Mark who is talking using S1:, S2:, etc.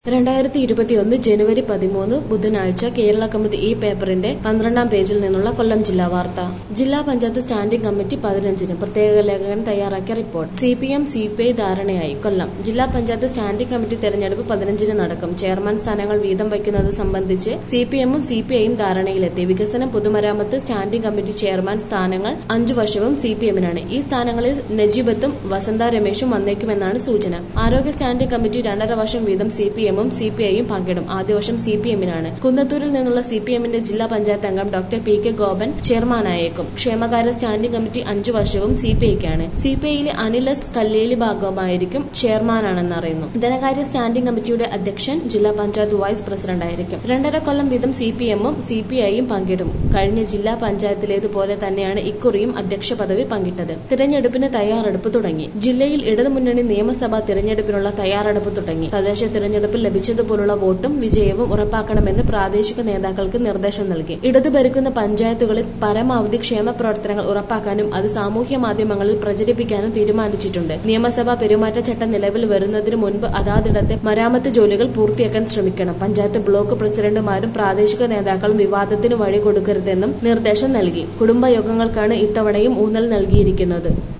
S1: രണ്ടായിരത്തി ഇരുപത്തിയൊന്ന് ജനുവരി പതിമൂന്ന് ബുധനാഴ്ച കേരള കമ്മിറ്റി ഈ പേപ്പറിന്റെ പന്ത്രണ്ടാം പേജിൽ നിന്നുള്ള കൊല്ലം ജില്ലാ വാർത്ത ജില്ലാ പഞ്ചായത്ത് സ്റ്റാൻഡിംഗ് കമ്മിറ്റി പതിനഞ്ചിന് പ്രത്യേക ലേഖകൻ തയ്യാറാക്കിയ report C P M C P I ധാരണയായി കൊല്ലം ജില്ലാ പഞ്ചായത്ത് സ്റ്റാൻഡിംഗ് കമ്മിറ്റി തെരഞ്ഞെടുപ്പ് പതിനഞ്ചിന് നടക്കും ചെയർമാൻ സ്ഥാനങ്ങൾ വീതം വയ്ക്കുന്നത് സംബന്ധിച്ച് സി പി എമ്മും സി പി ഐയും ധാരണയിലെത്തി വികസനം പൊതുമരാമത്ത് സ്റ്റാൻഡിംഗ് കമ്മിറ്റി ചെയർമാൻ സ്ഥാനങ്ങൾ അഞ്ചു വർഷവും സി പി എമ്മിനാണ് ഈ സ്ഥാനങ്ങളിൽ നജീബത്തും വസന്ത രമേശും വന്നേക്കുമെന്നാണ് സൂചന ആരോഗ്യ സ്റ്റാൻഡിംഗ് കമ്മിറ്റി രണ്ടര വർഷം വീതം സി പി എമ്മും സി പി ഐയും പങ്കിടും ആദ്യ വർഷം സി പി എമ്മിനാണ് കുന്നത്തൂരിൽ നിന്നുള്ള സി പി എമ്മിന്റെ ജില്ലാ പഞ്ചായത്ത് അംഗം ഡോക്ടർ പി കെ ഗോപൻ ചെയർമാനായേക്കും ക്ഷേമകാര്യ സ്റ്റാൻഡിംഗ് കമ്മിറ്റി അഞ്ചു വർഷവും സി പി ഐക്കാണ് സി പി ഐയിലെ അനിലസ് കല്ലേലി ഭാഗമായിരിക്കും ചെയർമാനാണെന്ന് അറിയുന്നു ധനകാര്യ സ്റ്റാൻഡിംഗ് കമ്മിറ്റിയുടെ അധ്യക്ഷൻ ജില്ലാ പഞ്ചായത്ത് വൈസ് പ്രസിഡന്റായിരിക്കും രണ്ടര കൊല്ലം വീതം സി പി എമ്മും സി പി ഐയും പങ്കിടും കഴിഞ്ഞ ജില്ലാ പഞ്ചായത്തിലേതുപോലെ തന്നെയാണ് ഇക്കുറിയും അധ്യക്ഷ പദവി പങ്കിട്ടത് തിരഞ്ഞെടുപ്പിന് തയ്യാറെടുപ്പ് തുടങ്ങി ജില്ലയിൽ ഇടതുമുന്നണി നിയമസഭാ തിരഞ്ഞെടുപ്പിനുള്ള തയ്യാറെടുപ്പ് തുടങ്ങി തദ്ദേശ തിരഞ്ഞെടുപ്പിൽ ലഭിച്ചതുപോലുള്ള വോട്ടും വിജയവും ഉറപ്പാക്കണമെന്ന് പ്രാദേശിക നേതാക്കൾക്ക് നിർദ്ദേശം നൽകി ഇടതു ഭരിക്കുന്ന പഞ്ചായത്തുകളിൽ പരമാവധി ക്ഷേമ പ്രവർത്തനങ്ങൾ ഉറപ്പാക്കാനും അത് സാമൂഹ്യ മാധ്യമങ്ങളിൽ പ്രചരിപ്പിക്കാനും തീരുമാനിച്ചിട്ടുണ്ട് നിയമസഭാ പെരുമാറ്റച്ചട്ടം നിലവിൽ വരുന്നതിന് മുൻപ് അതാതിടത്തെ മരാമത്ത് ജോലികൾ പൂർത്തിയാക്കാൻ ശ്രമിക്കണം പഞ്ചായത്ത് ബ്ലോക്ക് പ്രസിഡന്റുമാരും പ്രാദേശിക നേതാക്കളും വിവാദത്തിന് വഴി കൊടുക്കരുതെന്നും നിർദ്ദേശം നൽകി കുടുംബയോഗങ്ങൾക്കാണ് ഇത്തവണയും ഊന്നൽ നൽകിയിരിക്കുന്നത്